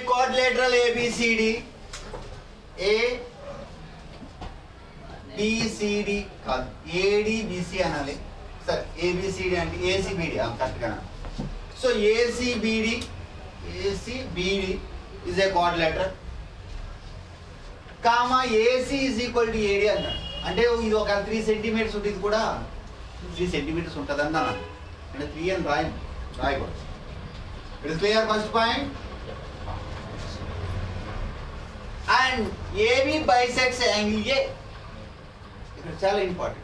quadrilateral ABCD, A, BCD కాదు ADBC అనాలి సరే ABCD అంటే ACBD కరెక్ట్గా so ACBD ACBD is a quadrilateral comma AC is equal to AD అన్నాడు అంటే ఇది ఒక త్రీ సెంటీమీటర్స్ ఉంటుంది ఇది కూడా త్రీ సెంటీమీటర్స్ ఉంటుంది అన్నాను అంటే త్రీ అని రాయి రాయకూడదు it is clear first point and AB bisects angle A ఇక్కడ చాలా important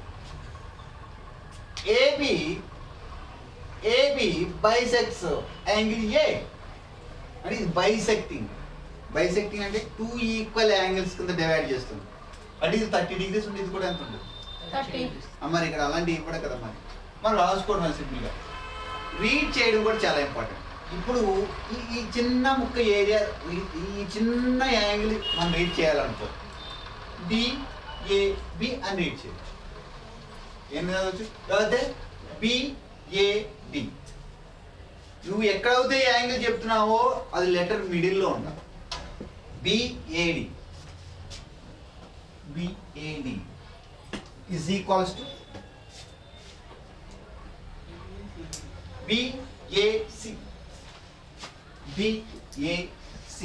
AB AB bisects angle A అంటే ఇది బైసెక్టింగ్ బైసెక్టింగ్ అంటే టూ ఈక్వల్ యాంగిల్స్ కింద డివైడ్ చేస్తుంది అంటే ఇది థర్టీ డిగ్రీస్ ఉంటే ఇది కూడా ఎంత ఉంటుంది థర్టీ ఆ, మరి ఇక్కడ అలాంటివి కూడా కదా మరి మనం రాసుకోవడం అది సింపుల్గా రీడ్ చేయడం కూడా చాలా ఇంపార్టెంట్ ఇప్పుడు ఈ ఈ చిన్న ముక్క ఏరియా ఈ- ఈ చిన్న యాంగిల్ మనం రీడ్ చేయాలనుకో డి ఏ బి అని రీడ్ చేయొచ్చు ఏం చదవచ్చు లేకపోతే బిఏడి నువ్వు ఎక్కడైతే యాంగిల్ చెప్తున్నావో అది లెటర్ మిడిల్లో ఉండాలి BAD BAD is equals to BAC. BAC.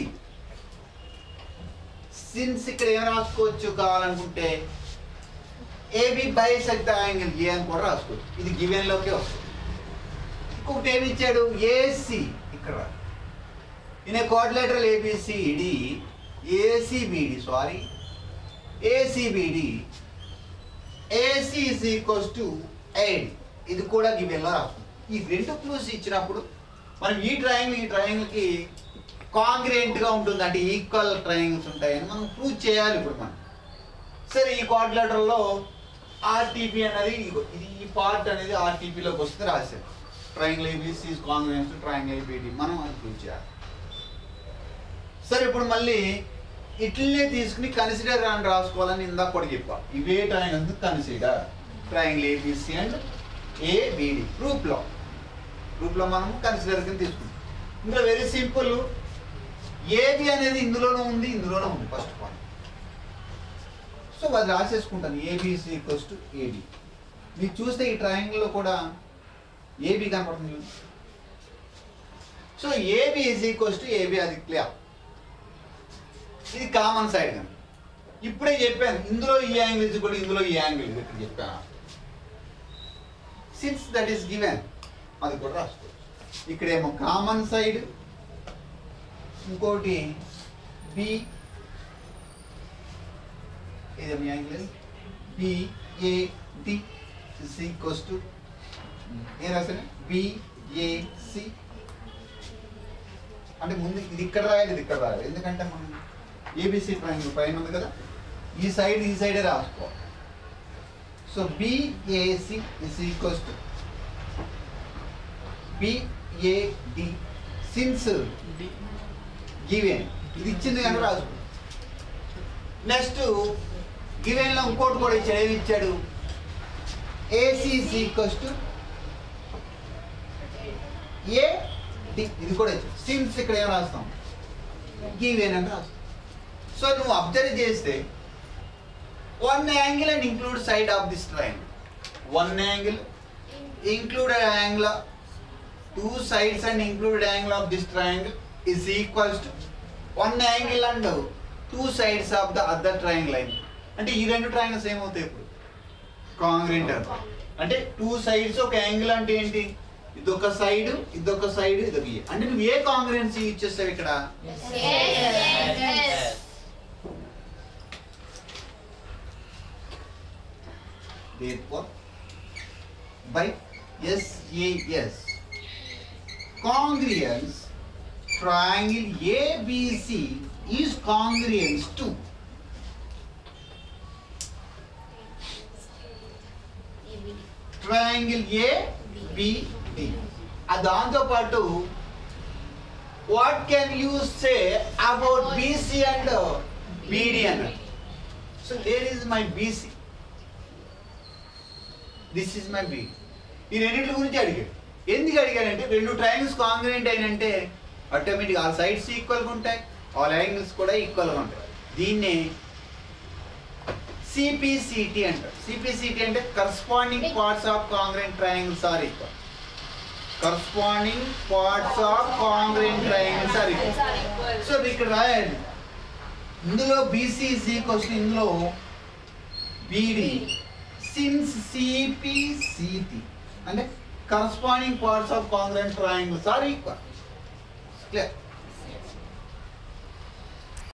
Since ఇక్కడ ఏం రాసుకోవచ్చు కావాలనుకుంటే ఏబి బైసెక్ట్ యాంగిల్ ఏ అని కూడా రాసుకోవచ్చు ఇది గివెన్ లోకే వస్తుంది ఇంకొకటి ఏమి ఇచ్చాడు ఏసి ఇక్కడ in A coordinator ABCD ACBD sorry ACBD AC is equals to AD ఇది కూడా గివెన్లో రాస్తుంది ఈ రెండు క్లూస్ ఇచ్చినప్పుడు మనం ఈ ట్రయాంగిల్ ఈ ట్రయాంగిల్కి కాంగ్రెంట్గా ఉంటుంది అంటే ఈక్వల్ ట్రయాంగిల్స్ ఉంటాయని మనం ప్రూవ్ చేయాలి ఇప్పుడు మనం సరే ఈ క్వాడ్రిలేటర్లో ఆర్టీపీ అనేది ఇదిగో, ఇది ఈ పార్ట్ అనేది ఆర్టీపీలోకి వస్తే రాశారు triangle ABC congruence triangle ABD మనం అది ప్రూవ్ చేయాలి సరే ఇప్పుడు మళ్ళీ ఇట్లనే తీసుకుని కన్సిడర్ అని రాసుకోవాలని ఇందాక కూడా చెప్పా ఇవే triangles consider triangle ABC and ABD గ్రూప్లో గ్రూప్లో మనం కన్సిడర్ కింద తీసుకుంటాం ఇందులో వెరీ సింపుల్ ఏబి అనేది ఇందులోనే ఉంది ఇందులోనే ఉంది ఫస్ట్ పాయింట్ సో అది రాసేసుకుంటాను ఏబిసి ఈక్వల్స్ టు ఏబి మీకు చూస్తే ఈ ట్రయాంగిల్లో కూడా ఏబి కనపడుతుంది చూడండి. So AB is equals to AB అది క్లియర్ ఇది కామన్ సైడ్ కనుక ఇప్పుడే చెప్పాను ఇందులో ఈ యాంగిల్ ఇది కూడా ఇందులో ఈ యాంగిల్ ఇది ఇక్కడ చెప్పాను సిన్స్ దట్ ఈస్ గివెన్ అది కూడా రాసుకోవచ్చు ఇక్కడేమో కామన్ సైడ్ ఇంకోటి బి ఇదేమో angle BAD is equals to ఏం రాశాను బిఏసి అంటే ముందు ఇది ఇక్కడ రాయాలి ఇది ఇక్కడ రాయాలి ఎందుకంటే మనం ఏబిసి ట్రయాంగిల్ పైన ఉంది కదా ఈ సైడ్ ఈ సైడే రాసుకోవాలి so BAC is equals to BAD since given ఇది ఇచ్చింది కనుక రాసుకో నెక్స్ట్ గివెన్ లో ఇంకోటి కూడా ఇచ్చాడు ఏమి ఇచ్చాడు AC is equals to A D ఇది కూడా ఇచ్చాడు సిన్స్ ఇక్కడ ఏం రాస్తాం గివెన్ అని రాస్తాం సో నువ్వు అబ్జర్వ్ చేస్తే one angle and include side of this triangle one angle included angle of two sides and included angle of this triangle is equals to one angle and two sides of the other triangle line అంటే ఈ రెండు triangles ఏమవుతాయి ఇప్పుడు congruent అంటే two sides ఒక angle అంటే ఏంటి ఇదొక సైడ్ ఇదొక సైడ్ ఇదొక ఈ. అంటే నువ్వు ఏ కాంగ్రెన్సీ ఇచ్చేస్తావు ఇక్కడ therefore by SAS congruence triangle ABC is congruence to triangle ABD ఆ దాంతో పాటు what can you say about BC and BD అన్నట్టు so there is my BC this is my B ఈ రెండింటి గురించి అడిగాడు ఎందుకు అడిగాడంటే రెండు ట్రయాంగిల్స్ కాంగ్రెంట్ అయినంటే ఆటోమేటిక్ ఆ సైడ్స్ ఈక్వల్గా ఉంటాయి ఆల్ యాంగిల్స్ కూడా ఈక్వల్గా ఉంటాయి దీన్నే సిపిసిటి అంటారు సిపిసిటి అంటే corresponding parts of congruent triangles are equal corresponding parts of congruent triangles are equal so ఇక్కడ రాయండి ఇందులో బీసీ ఈజ్ ఈక్వల్స్ ఇందులో బీడి సిన్స్ సిపి సిటి అంటే corresponding parts of congruent triangles are equal clear